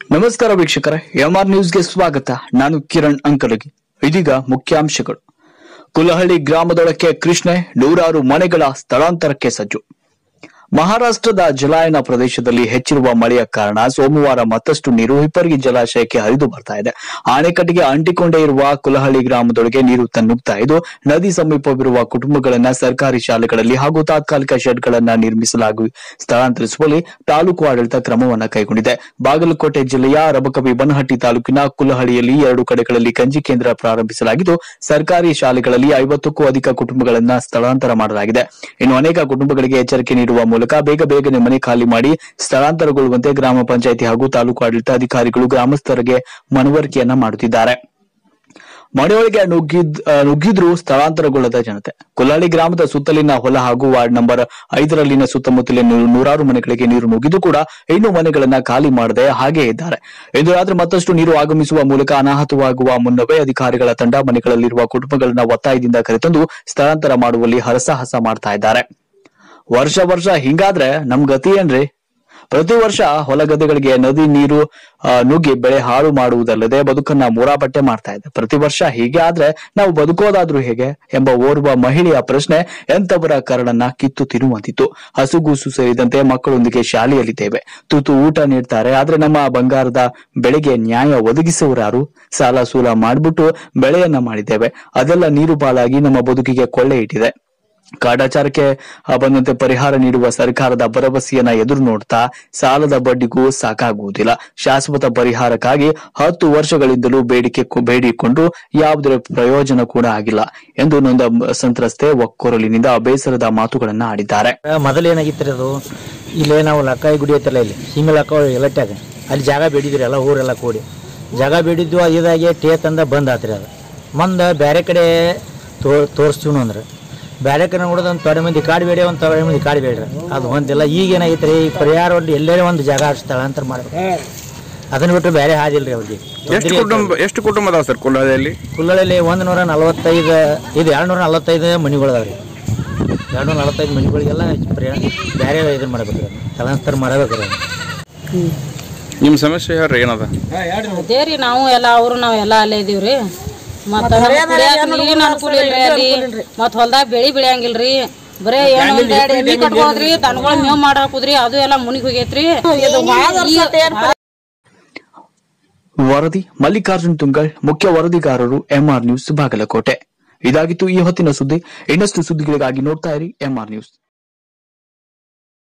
ನಮಸ್ಕಾರ ವೀಕ್ಷಕರೇ ಎಂಆರ್ ನ್ಯೂಸ್ಗೆ ಸ್ವಾಗತ ನಾನು ಕಿರಣ್ ಅಂಕಲಗಿ ಇದೀಗ ಮುಖ್ಯಾಂಶಗಳು ಕುಲಹಳ್ಳಿ ಗ್ರಾಮದೊಳಕ್ಕೆ ಕೃಷ್ಣೆ ನೂರಾರು ಮನೆಗಳ ಸ್ಥಳಾಂತರಕ್ಕೆ ಸಜ್ಜು ಮಹಾರಾಷ್ಟ್ರದ ಜಲಾಯನ ಪ್ರದೇಶದಲ್ಲಿ ಹೆಚ್ಚಿರುವ ಮಳೆಯ ಕಾರಣ ಸೋಮವಾರ ಮತ್ತಷ್ಟು ನೀರು ಹಿಪ್ಪರಗಿ ಜಲಾಶಯಕ್ಕೆ ಹರಿದು ಬರ್ತಾ ಇದೆ ಆಣೆಕಟ್ಟಿಗೆ ಅಂಟಿಕೊಂಡೇ ಇರುವ ಕುಲಹಳ್ಳಿ ಗ್ರಾಮದೊಳಗೆ ನೀರು ತನ್ನುಗ್ತಾ ಇದ್ದು ನದಿ ಸಮೀಪವಿರುವ ಕುಟುಂಬಗಳನ್ನ ಸರ್ಕಾರಿ ಶಾಲೆಗಳಲ್ಲಿ ಹಾಗೂ ತಾತ್ಕಾಲಿಕ ಶೆಡ್ಗಳನ್ನ ನಿರ್ಮಿಸಲಾಗಿ ಸ್ಥಳಾಂತರಿಸುವಲ್ಲಿ ತಾಲೂಕು ಆಡಳಿತ ಕ್ರಮವನ್ನ ಕೈಗೊಂಡಿದೆ ಬಾಗಲಕೋಟೆ ಜಿಲ್ಲೆಯ ರಬಕವಿ ಬನಹಟ್ಟಿ ತಾಲೂಕಿನ ಕುಲಹಳ್ಳಿಯಲ್ಲಿ ಎರಡು ಕಡೆಗಳಲ್ಲಿ ಗಂಜಿ ಕೇಂದ್ರ ಪ್ರಾರಂಭಿಸಲಾಗಿದ್ದು ಸರ್ಕಾರಿ ಶಾಲೆಗಳಲ್ಲಿ ಐವತ್ತಕ್ಕೂ ಅಧಿಕ ಕುಟುಂಬಗಳನ್ನ ಸ್ಥಳಾಂತರ ಮಾಡಲಾಗಿದೆ ಇನ್ನು ಅನೇಕ ಕುಟುಂಬಗಳಿಗೆ ಎಚ್ಚರಿಕೆ ನೀಡುವ ಮೂಲಕ ಬೇಗ ಬೇಗನೆ ಮನೆ ಖಾಲಿ ಮಾಡಿ ಸ್ಥಳಾಂತರಗೊಳ್ಳುವಂತೆ ಗ್ರಾಮ ಪಂಚಾಯಿತಿ ಹಾಗೂ ತಾಲೂಕು ಆಡಳಿತ ಅಧಿಕಾರಿಗಳು ಗ್ರಾಮಸ್ಥರಿಗೆ ಮನವರಿಕೆಯನ್ನ ಮಾಡುತ್ತಿದ್ದಾರೆ ಮನೆಯೊಳಗೆ ನುಗ್ಗಿದ್ ಆ, ನುಗ್ಗಿದ್ರೂ ಸ್ಥಳಾಂತರಗೊಳ್ಳದ ಜನತೆ ಕೊಲ್ಲಾಳಿ ಗ್ರಾಮದ ಸುತ್ತಲಿನ ಹೊಲ ಹಾಗೂ ವಾರ್ಡ್ ನಂಬರ್ ಐದರಲ್ಲಿನ ಸುತ್ತಮುತ್ತಲಿನ ನೂ- ನೂರಾರು ಮನೆಗಳಿಗೆ ನೀರು ನುಗ್ಗಿದ್ದು ಕೂಡ ಇನ್ನೂ ಮನೆಗಳನ್ನ ಖಾಲಿ ಮಾಡದೆ ಹಾಗೆ ಇದ್ದಾರೆ ಇಂದು ರಾತ್ರಿ ಮತ್ತಷ್ಟು ನೀರು ಆಗಮಿಸುವ ಮೂಲಕ ಅನಾಹುತವಾಗುವ ಮುನ್ನವೇ ಅಧಿಕಾರಿಗಳ ತಂಡ ಮನೆಗಳಲ್ಲಿರುವ ಕುಟುಂಬಗಳನ್ನ ಒತ್ತಾಯದಿಂದ ಕರೆತಂದು ಸ್ಥಳಾಂತರ ಮಾಡುವಲ್ಲಿ ಹರಸಾಹಸ ಮಾಡ್ತಾ ಇದ್ದಾರೆ ವರ್ಷ ವರ್ಷ ಹಿಂಗಾದ್ರೆ ನಮ್ ಗತಿ ಏನ್ರಿ ಪ್ರತಿ ವರ್ಷ ಹೊಲ ಗದ್ದೆಗಳಿಗೆ ನದಿ ನೀರು ಆ, ನುಗ್ಗಿ ಬೆಳೆ ಹಾಳು ಮಾಡುವುದಲ್ಲದೆ ಬದುಕನ್ನ ಮೂರಾಬಟ್ಟೆ ಮಾಡ್ತಾ ಇದೆ ಪ್ರತಿ ವರ್ಷ ಹೀಗೆ ಆದ್ರೆ ನಾವು ಬದುಕೋದಾದ್ರೂ ಹೇಗೆ ಎಂಬ ಓರ್ವ ಮಹಿಳೆಯ ಪ್ರಶ್ನೆ ಎಂತವರ ಕರಳನ್ನ ಕಿತ್ತು ತಿನ್ನುವಂತಿತ್ತು ಹಸುಗೂಸು ಸೇರಿದಂತೆ ಮಕ್ಕಳೊಂದಿಗೆ ಶಾಲೆಯಲ್ಲಿದ್ದೇವೆ ತುತು ಊಟ ನೀಡ್ತಾರೆ ಆದ್ರೆ ನಮ್ಮ ಬಂಗಾರದ ಬೆಳೆಗೆ ನ್ಯಾಯ ಒದಗಿಸುವರಾರು ಸಾಲ ಸೂಲ ಮಾಡ್ಬಿಟ್ಟು ಬೆಳೆಯನ್ನ ಮಾಡಿದ್ದೇವೆ ಅದೆಲ್ಲ ನೀರು ಪಾಲಾಗಿ ನಮ್ಮ ಬದುಕಿಗೆ ಕೊಳ್ಳೆ ಇಟ್ಟಿದೆ ಕಾಟಾಚಾರಕ್ಕೆ ಆ, ಬಂದಂತೆ ಪರಿಹಾರ ನೀಡುವ ಸರ್ಕಾರದ ಭರವಸೆಯನ್ನ ಎದುರು ನೋಡ್ತಾ ಸಾಲದ ಬಡ್ಡಿಗೂ ಸಾಕಾಗುವುದಿಲ್ಲ ಶಾಶ್ವತ ಪರಿಹಾರಕ್ಕಾಗಿ ಹತ್ತು ವರ್ಷಗಳಿಂದಲೂ ಬೇಡಿಕೆ ಬೇಡಿಕೊಂಡು ಯಾವುದೇ ಪ್ರಯೋಜನ ಕೂಡ ಆಗಿಲ್ಲ ಎಂದು ನೊಂದ ಸಂತ್ರಸ್ತೆ ಒಕ್ಕೊರಲಿನಿಂದ ಬೇಸರದ ಮಾತುಗಳನ್ನ ಆಡಿದ್ದಾರೆ ಮೊದಲು ಏನಾಗಿತ್ತು ಅದು ಇಲ್ಲೇ ನಾವು ಲಕ್ಕಾಯಿ ಗುಡಿ ಐತಲ್ಲ ಇಲ್ಲಿ ಹಿಂಗ ಲಕ್ಕ ಎಲಟ್ಟಾಗ ಅಲ್ಲಿ ಜಾಗ ಬೇಡಿದ್ರಿ ಎಲ್ಲ ಊರೆಲ್ಲ ಕೂಡಿ ಜಾಗ ಬೇಡಿದ್ದು ಅದು ಇದಾಗಿ ಟೇ ತಂದ ಬಂದ್ ಆತ್ರಿ ಅದು ಮಂದ ಬೇರೆ ಕಡೆ ತೋ ತೋರಿಸ್ತೀವಿ ಅಂದ್ರೆ ಬೇರೆ ಕಡೆ ನೋಡೋದು ಒಂದು ತೊಡೆ ಮಂದಿ ಕಾಡು ಬೇಡಿ ಒಂದು ತೊಡೆ ಮಂದಿ ಕಾಡು ಬೇಡ್ರಿ ಅದು ಒಂದಿಲ್ಲ ಈಗ ಏನಾಗೈತೆ ರೀ ಪರಿಹಾರ ಒಂದು ಎಲ್ಲೇ ಒಂದು ಜಾಗ ಸ್ಥಳಾಂತರ ಮಾಡ್ಬೇಕು ಅದನ್ನ ಬಿಟ್ಟು ಬೇರೆ ಹಾದಿಲ್ರಿ ಅವ್ರಿಗೆ ಎಷ್ಟು ಕುಟುಂಬ ಎಷ್ಟು ಕುಟುಂಬ ಅದಾವ ಸರ್ ಕುಲ್ಲದಲ್ಲಿ ಕುಲ್ಲಳಲ್ಲಿ ಒಂದು ನೂರ ನಲವತ್ತೈದು ಇದು ಎರಡು ನೂರ ನಲವತ್ತೈದು ಮನಿಗಳು ಅದಾವ ರೀ ಎರಡು ನೂರ ನಲವತ್ತೈದು ಮನಿಗಳಿಗೆಲ್ಲ ಪ್ರಯಾಣ ಬೇರೆ ಇದನ್ನ ಮಾಡ್ಬೇಕು ರೀ ಸ್ಥಳಾಂತರ ಮಾಡಬೇಕು ರೀ ನಿಮ್ಮ ಸಮಸ್ಯೆ ಹೇಳ್ರಿ ಏನದ ಅದೇ ರೀ ನಾವು ಎಲ್ಲ ಅವರು ನಾವು ಎಲ್ಲ ಅಲ್ಲೇ ಇದೀವ್ರಿ ಮತ್ತ ನೀರಿನ ಅನುಕೂಲ ಇಲ್ರಿ ಅಲ್ಲಿ ಮತ್ತ ಹೊಲ್ದಾಗ ಬೆಳಿ ಬೆಳೆಯಂಗಿಲ್ರಿ ಬರೇ ಏನೋ ಒಂದ್ ಎರಡ್ ಎಮ್ಮಿ ಕಟ್ಕೋದ್ರಿ ದನಗಳ ಮೇವ್ ಮಾಡಾಕುದ್ರಿ ಅದು ಎಲ್ಲ ಮುನಿಗ್ ಹೋಗೈತ್ರಿ ವರದಿ ಮಲ್ಲಿಕಾರ್ಜುನ್ ತುಂಗಳ್ ಮುಖ್ಯ ವರದಿಗಾರರು ಎಂಆರ್ ನ್ಯೂಸ್ ಬಾಗಲಕೋಟೆ ಇದಾಗಿತ್ತು ಈ ಹೊತ್ತಿನ ಸುದ್ದಿ ಇನ್ನಷ್ಟು ಸುದ್ದಿಗಳಿಗಾಗಿ ನೋಡ್ತಾ ಇರಿ ಎಂಆರ್ ನ್ಯೂಸ್